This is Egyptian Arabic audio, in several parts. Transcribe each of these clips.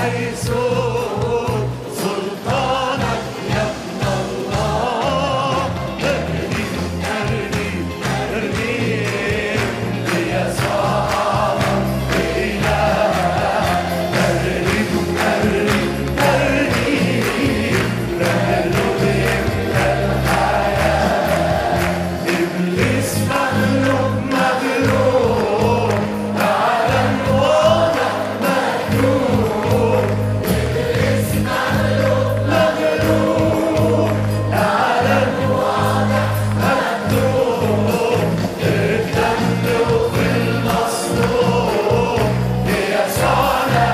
حيث سلطانك يا ابن الله ترنيم ترنيم ترنيم ليسوع إله ترنيم ترنيم ترنيم لهله يملى الحياة إبليس مغلوب مغلوب العالم واضح مغلوب إبليس مغلوب مغلوب العالم واضح مغلوب الدم وفي المصلوب يسوعنا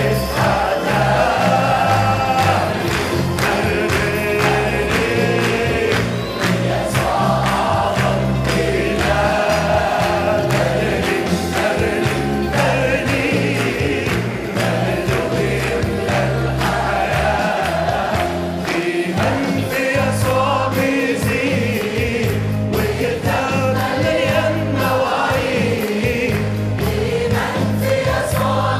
إيمان في يسوع بيزيد والكتاب مليان مواعيد إيمان في يسوع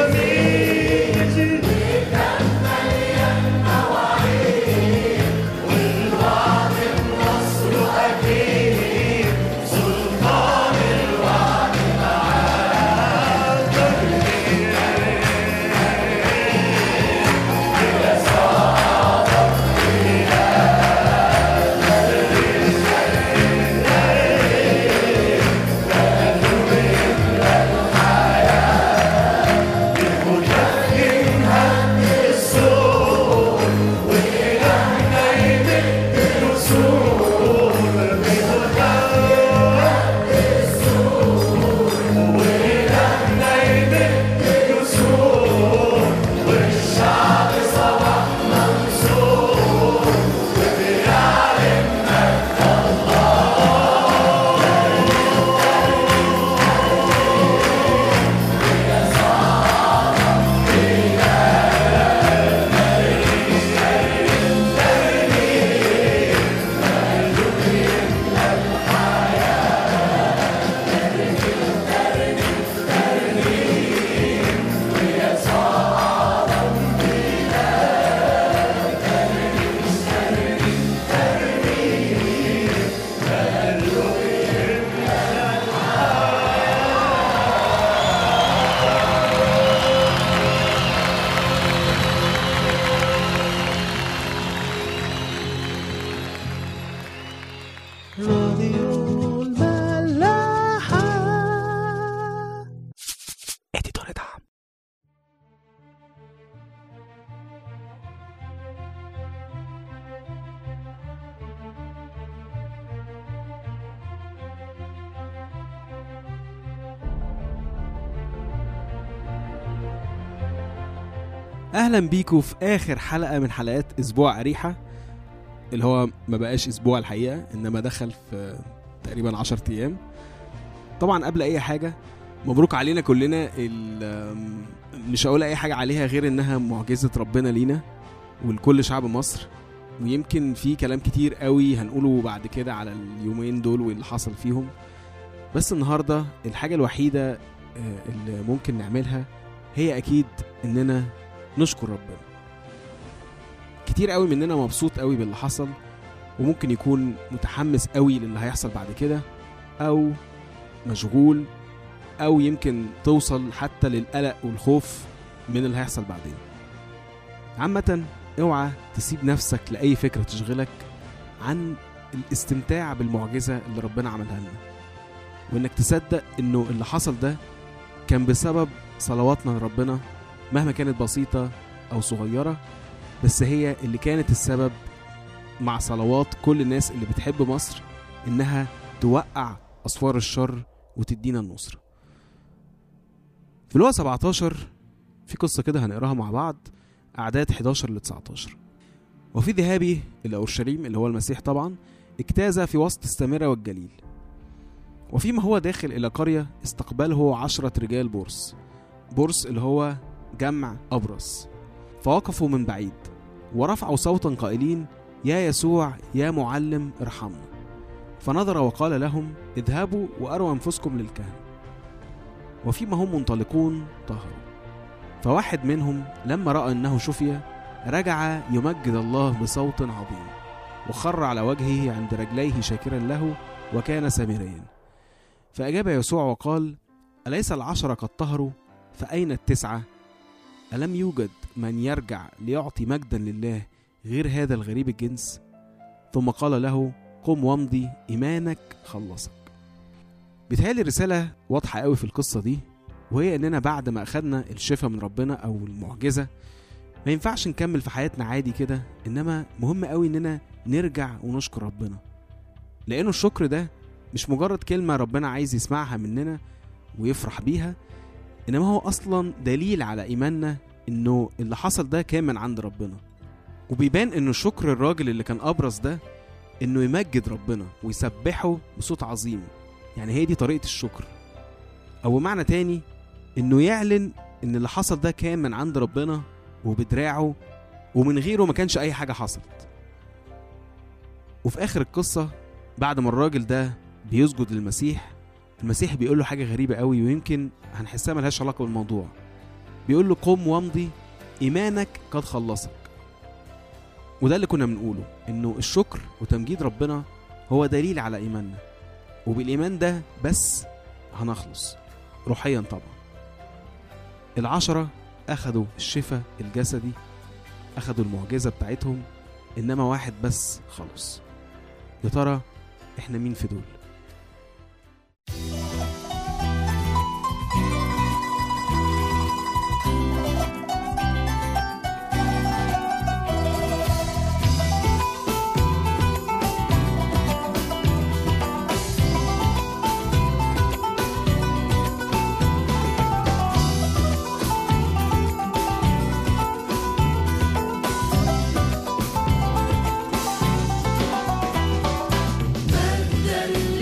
بيزيد والكتاب مليان مواعيد والوعد النصر أكيد سلطان الوعد معاه راديو الملاحة اديتور دعم اهلا بيكم في اخر حلقه من حلقات اسبوع اريحه اللي هو ما بقاش اسبوع الحقيقه انما دخل في تقريبا 10 ايام طبعا قبل اي حاجه مبروك علينا كلنا ال- مش هقول اي حاجه عليها غير انها معجزه ربنا لينا ولكل شعب مصر ويمكن في كلام كتير قوي هنقوله بعد كده على اليومين دول واللي حصل فيهم بس النهارده الحاجه الوحيده آه، اللي ممكن نعملها هي اكيد اننا نشكر ربنا كتير قوي مننا مبسوط قوي باللي حصل وممكن يكون متحمس قوي للي هيحصل بعد كده او مشغول او يمكن توصل حتى للقلق والخوف من اللي هيحصل بعدين عامة اوعى تسيب نفسك لأي فكرة تشغلك عن الاستمتاع بالمعجزة اللي ربنا عملها لنا وانك تصدق انه اللي حصل ده كان بسبب صلواتنا لربنا مهما كانت بسيطة أو صغيرة بس هي اللي كانت السبب مع صلوات كل الناس اللي بتحب مصر إنها توقع أسوار الشر وتدينا النصرة في الوقت 17 في قصة كده هنقراها مع بعض أعداد 11 ل 19 وفي ذهابي إلى أورشليم اللي هو المسيح طبعا اجتاز في وسط السامرة والجليل وفيما هو داخل إلى قرية استقبله عشرة رجال بورس بورس اللي هو جمع أبرص فوقفوا من بعيد ورفعوا صوتا قائلين يا يسوع يا معلم ارحمنا فنظر وقال لهم اذهبوا وأروا أنفسكم للكهنة وفيما هم منطلقون طهروا فواحد منهم لما رأى أنه شفي رجع يمجد الله بصوت عظيم وخر على وجهه عند رجليه شاكرا له وكان سامريا فأجاب يسوع وقال أليس العشرة قد طهروا فأين التسعة ألم يوجد من يرجع ليعطي مجدا لله غير هذا الغريب الجنس ثم قال له قم وامضي إيمانك خلصك بيتهيألي رسالة واضحة قوي في القصة دي وهي إننا بعد ما أخدنا الشفاء من ربنا أو المعجزة ما ينفعش نكمل في حياتنا عادي كده إنما مهم قوي إننا نرجع ونشكر ربنا لأنه الشكر ده مش مجرد كلمة ربنا عايز يسمعها مننا ويفرح بيها إنما هو أصلا دليل على إيماننا إنه اللي حصل ده كان من عند ربنا وبيبان إنه شكر الراجل اللي كان أبرز ده إنه يمجد ربنا ويسبحه بصوت عظيم يعني هي دي طريقة الشكر أو معنى تاني إنه يعلن إن اللي حصل ده كان من عند ربنا وبدراعه ومن غيره ما كانش أي حاجة حصلت وفي آخر القصة بعد ما الراجل ده بيسجد للمسيح المسيح بيقول له حاجة غريبة قوي ويمكن هنحسها ملهاش علاقة بالموضوع بيقول له قم وامضي إيمانك قد خلصك وده اللي كنا بنقوله إنه الشكر وتمجيد ربنا هو دليل على إيماننا وبالإيمان ده بس هنخلص روحيا طبعا العشرة أخدوا الشفاء الجسدي أخدوا المعجزة بتاعتهم إنما واحد بس خلص يا ترى إحنا مين في دول مجدا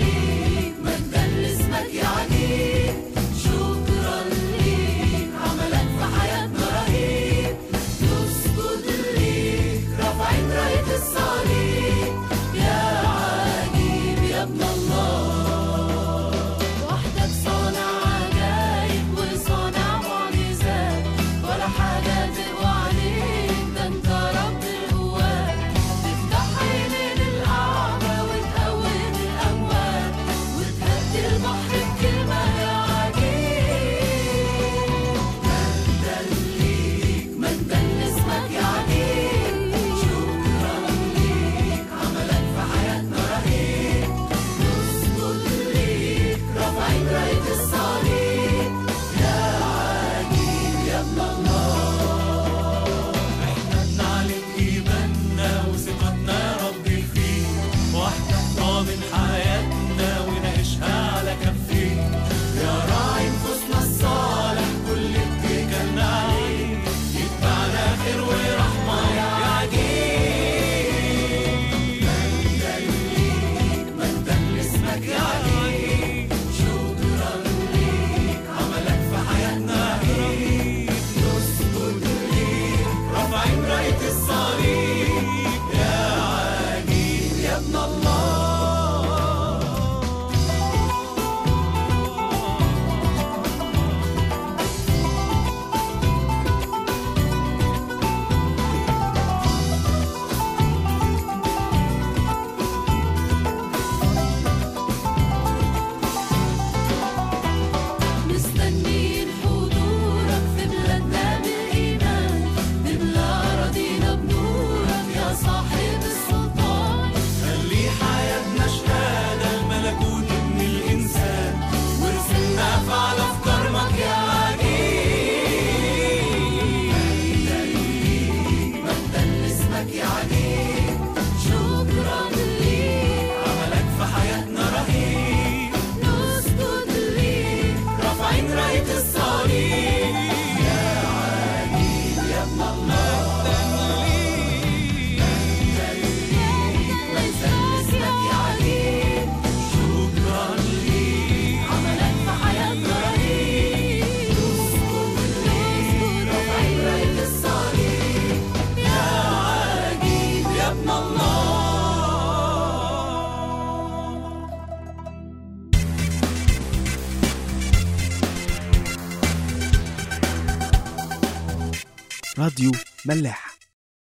راديو ملاح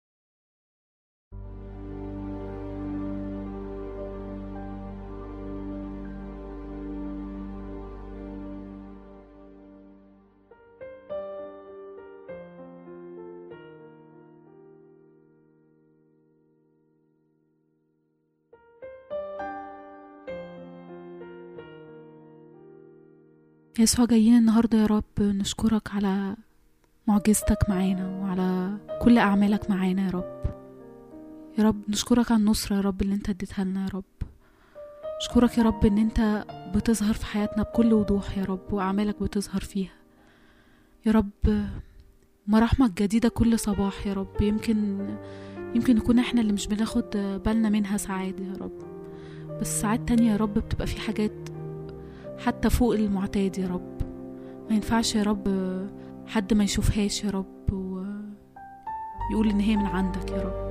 يسوع جايين النهاردة يا رب نشكرك على معجزتك معانا وعلى كل أعمالك معانا يا رب يا رب نشكرك على النصرة يا رب اللي انت اديتها لنا يا رب نشكرك يا رب ان انت بتظهر في حياتنا بكل وضوح يا رب وأعمالك بتظهر فيها يا رب مراحمك جديدة كل صباح يا رب يمكن يمكن نكون احنا اللي مش بناخد بالنا منها ساعات يا رب بس ساعات تانية يا رب بتبقى في حاجات حتى فوق المعتاد يا رب ما ينفعش يا رب حد ما يشوفهاش يا رب ويقول ان هي من عندك يا رب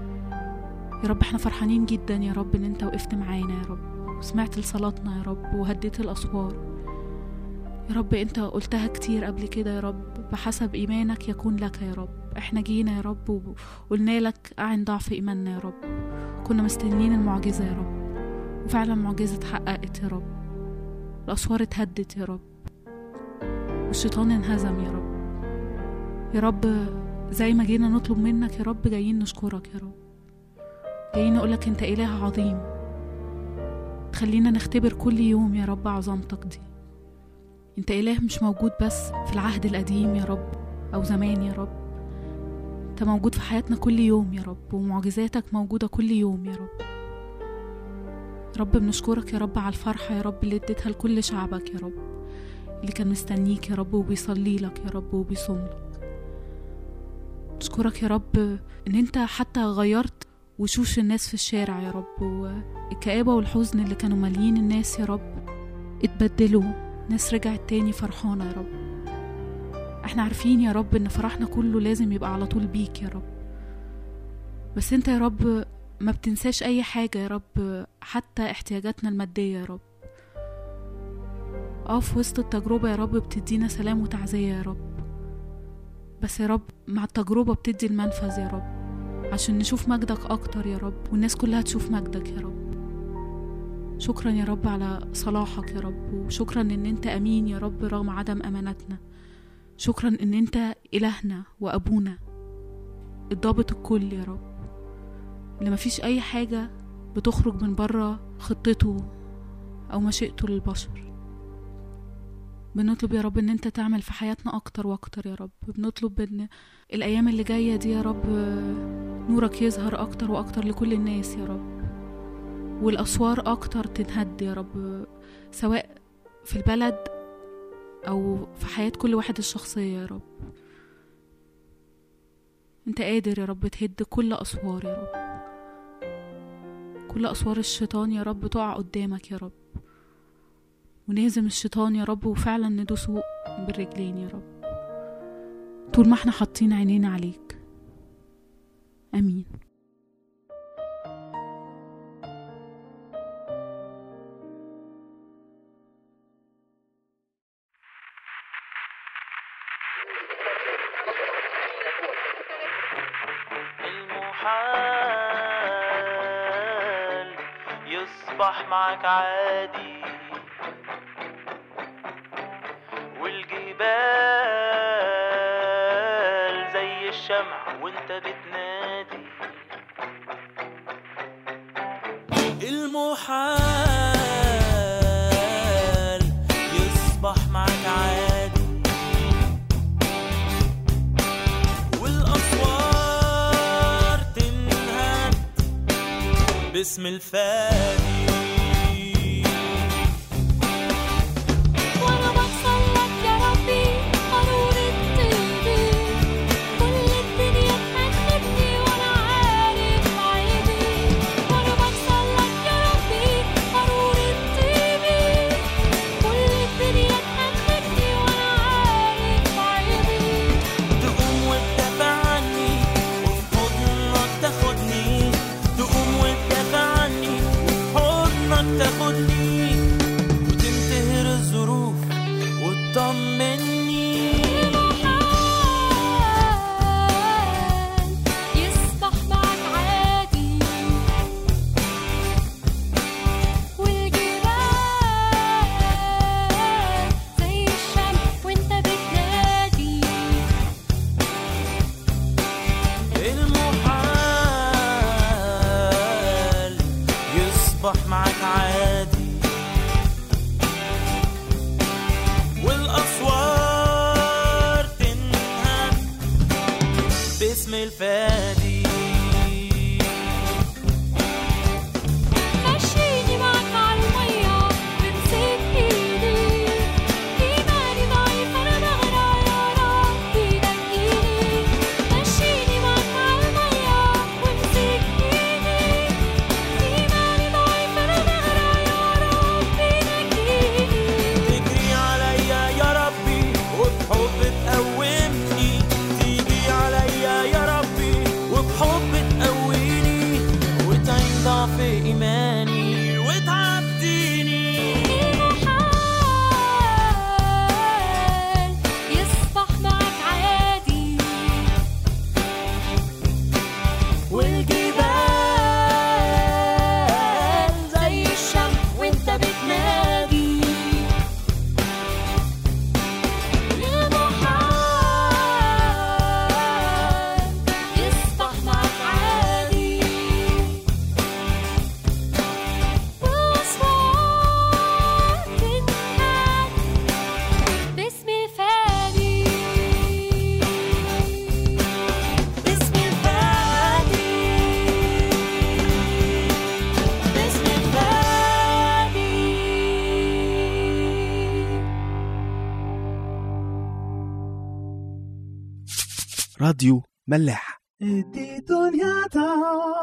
يا رب احنا فرحانين جدا يا رب ان انت وقفت معانا يا رب وسمعت لصلاتنا يا رب وهديت الاسوار يا رب انت قلتها كتير قبل كده يا رب بحسب ايمانك يكون لك يا رب احنا جينا يا رب وقلنا لك اعن ضعف ايماننا يا رب كنا مستنيين المعجزة يا رب وفعلا معجزة اتحققت يا رب الأسوار اتهدت يا رب والشيطان انهزم يا رب يا رب زي ما جينا نطلب منك يا رب جايين نشكرك يا رب جايين نقولك انت إله عظيم تخلينا نختبر كل يوم يا رب عظمتك دي انت إله مش موجود بس في العهد القديم يا رب أو زمان يا رب انت موجود في حياتنا كل يوم يا رب ومعجزاتك موجودة كل يوم يا رب رب بنشكرك يا رب على الفرحة يا رب اللي اديتها لكل شعبك يا رب اللي كان مستنيك يا رب وبيصلي لك يا رب وبيصوم لك نشكرك يا رب ان انت حتى غيرت وشوش الناس في الشارع يا رب والكآبة والحزن اللي كانوا ماليين الناس يا رب اتبدلوا ناس رجعت تاني فرحانة يا رب احنا عارفين يا رب ان فرحنا كله لازم يبقى على طول بيك يا رب بس انت يا رب ما بتنساش اي حاجة يا رب حتى احتياجاتنا المادية يا رب اه في وسط التجربة يا رب بتدينا سلام وتعزية يا رب بس يا رب مع التجربة بتدي المنفذ يا رب عشان نشوف مجدك أكتر يا رب والناس كلها تشوف مجدك يا رب شكرا يا رب على صلاحك يا رب وشكرا ان انت امين يا رب رغم عدم امانتنا شكرا ان انت الهنا وابونا الضابط الكل يا رب اللي مفيش اي حاجة بتخرج من بره خطته او مشيئته للبشر بنطلب يا رب ان انت تعمل في حياتنا اكتر واكتر يا رب بنطلب ان الايام اللي جاية دي يا رب نورك يظهر اكتر واكتر لكل الناس يا رب والاسوار اكتر تنهد يا رب سواء في البلد او في حياة كل واحد الشخصية يا رب انت قادر يا رب تهد كل اسوار يا رب كل اسوار الشيطان يا رب تقع قدامك يا رب ونهزم الشيطان يا رب وفعلا ندوسه بالرجلين يا رب طول ما احنا حاطين عينينا عليك امين المحال يصبح معك عادي والجبال زي الشمع وانت بتنادي المحال يصبح معك عادي والأسوار تنهد باسم الفادي وانا بوصل لك يا ربي قارورة طيبي كل الدنيا تهنتني وانا عارف عيبي وانا بوصل لك يا ربي قارورة طيبي كل الدنيا تهنتني وانا عارف عيبي تقوم وتدافع عني وفي حضنك تاخدني تقوم وتدافع عني وفي باسم الفادي مشيني معاك على المية بمسك ايدي ايماني ضعيف انا بغرق يا رب نجيني مشيني معاك على المية وامسك ايدي ايماني ضعيف انا بغرق يا رب نجيني تجري عليا يا ربي وبحب تقومني تيجي عليا يا ربي وبحب تقويني وتعين ضعف ايماني وتعديني المحال يصبح معك عادي والجبال زي الشمس وانت بتنادي المحال يصبح معك عادي وأصوات تنهاد باسم الفادي باسم الفادي باسم الفادي راديو ملاح دي دنيا